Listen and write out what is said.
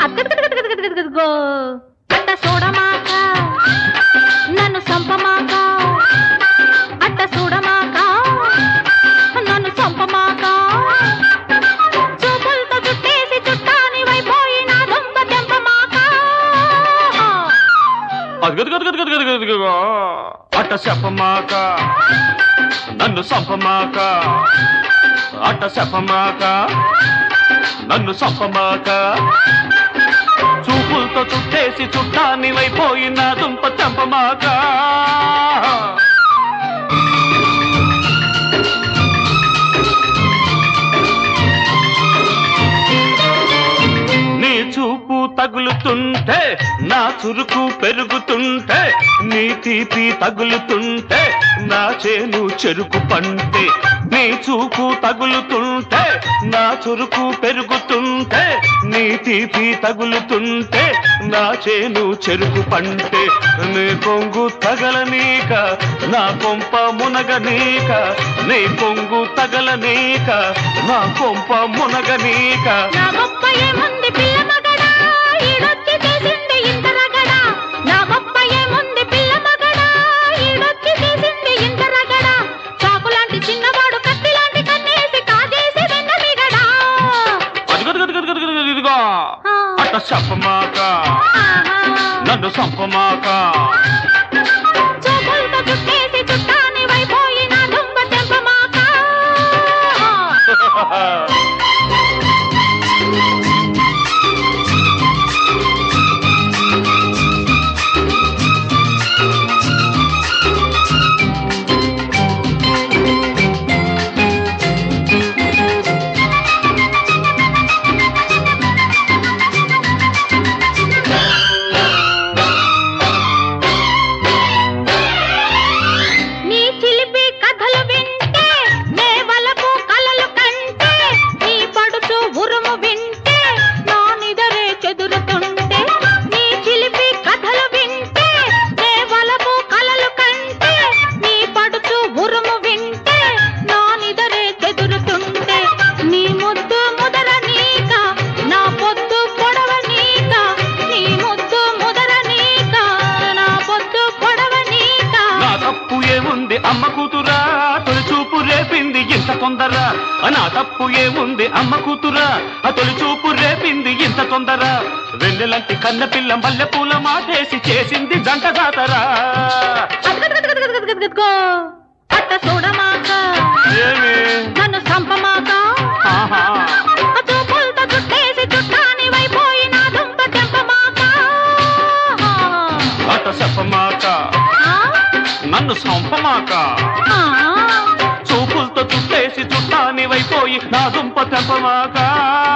అక్కడికో అట్ట చూడమాక నన్ను సంపమాక అట్ట చూడమాక నన్ను సంపమాక చూపులతో చుట్టేసి చుట్టాని వైపోయిన దొంగ తెంపమాక అదిగదిగదిగదిగదిగదిగదిగో. అట్ట చెప్పమాక నన్ను సంపమాక అట్ట చెప్పమాక నన్ను సంపమాక చూపులతో చుట్టేసి చుట్టాన్ని వైపోయిన దుంప చంపమాక నీ చూపు తగులుతుంటే నా చురుకు పెరుగుతుంటే నీ తీపి తగులుతుంటే నా చేను చెరుకు పంటే నీ చూపు తగులుతుంటే నా చురుకు పెరుగుతుంటే నీ తీపి తగులుతుంటే నా చేను చెరుకు పంటే నీ పొంగు తగలనీక నా కొంప మునగనీక నీ పొంగు తగలనీక నా కొంప మునగనీక నా గొప్ప ఏముంది పిల్ల మగడా ఈడొచ్చి చేసింది ఇంత రగడా నా గొప్ప ఏముంది పిల్ల మగడా ఈడొచ్చి చేసింది ఇంత రగడా చాకు లాంటి చిన్నవాడు కత్తి లాంటి కన్నేసి కాజేసి వెన్న మిగడా అదిగదిగదిగదిగదిగదిగో. అట్ట చెప్పమాక నన్ను సంపమాక చూపులతో చుట్టేసి చుట్టాని వైపోయిన దొంగ తెంపమాక నీ చిలిపి కథలు వింటే నే వలపు కలలు కంటే నీ పడుచు ఉరుము వింటే నా నిదరే చెదురుతుంటే నీ చిలిపి కథలు వింటే నే వలపు కలలు కంటే నీ పడుచు ఉరుము వింటే నా నిదరే చెదురుతుంటే నీ ముద్దు ముదర నీక నా పొద్దు పొడవ నీక నీ ముద్దు ముదర నీక నా పొద్దు పొడవ నీక నా తప్పు ఏముంది అమ్మ కూతురా తొలి చూపు రేపింది ఇంత తొందర నా తప్పు ఏముంది అమ్మ కూతురా ఆ తొలి చూపు రేపింది ఇంత తొందర వెన్నెలంటి కన్న పిల్ల మల్లె పూల మాటేసి చేసింది జంట జాతరా అదిగదిగదిగదిగదిగదిగో. అట్ట చూడమాక ఏమి నన్ను సంపమాక ఆహా. ఆ చూపులతో చుట్టేసి చుట్టాని వైపోయిన దుంప తెంపమాక అట చెప్పమాక ఆ? నన్ను సంపమాక ఆ? చూపులతో చుట్టేసి చుట్టాని వైపోయి నా దుంప తెంపమాక